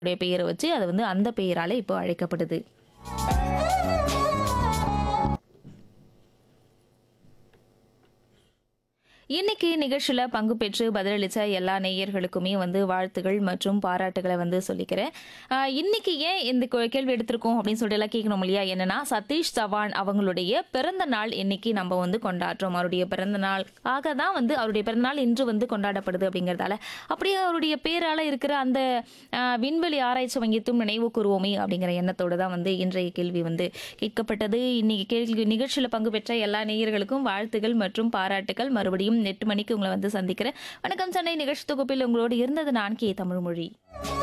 உடைய பெயரை வச்சு அது வந்து அந்த பெயரால இப்போ அழைக்கப்படுது இன்னைக்கு நிகழ்ச்சியில் பங்கு பெற்று பதிலளித்த எல்லா நேயர்களுக்குமே வந்து வாழ்த்துகள் மற்றும் பாராட்டுகளை வந்து சொல்லிக்கிறேன் ஆஹ் இன்னைக்கு ஏன் இந்த கொ- கேள்வி எடுத்திருக்கோம் அப்படின்னு சொல்லிட்டு எல்லாம் கேட்கணும் இல்லையா என்னன்னா சதீஷ் சவான் அவங்களுடைய பிறந்த நாள் இன்னைக்கு நம்ம வந்து கொண்டாடுறோம் அவருடைய பிறந்த நாள் ஆக தான் வந்து அவருடைய பிறந்த நாள் இன்று வந்து கொண்டாடப்படுது அப்படிங்கிறதால அப்படியே அவருடைய பேரால இருக்கிற அந்த ஆஹ், விண்வெளி ஆராய்ச்சி மையத்தும் நினைவு கூறுவோமே அப்படிங்கிற எண்ணத்தோடு தான் வந்து இன்றைய கேள்வி வந்து கேட்கப்பட்டது இன்னைக்கு கேள்வி நிகழ்ச்சியில் பங்கு பெற்ற எல்லா நேயர்களுக்கும் வாழ்த்துகள் மற்றும் பாராட்டுகள் மறுபடியும் எட்டு மணிக்கு உங்களை வந்து சந்திக்கிறேன் வணக்கம் சென்னை நிகழ்ச்சி தொகுப்பில் உங்களோடு இருந்தது நான் கே தமிழ்மொழி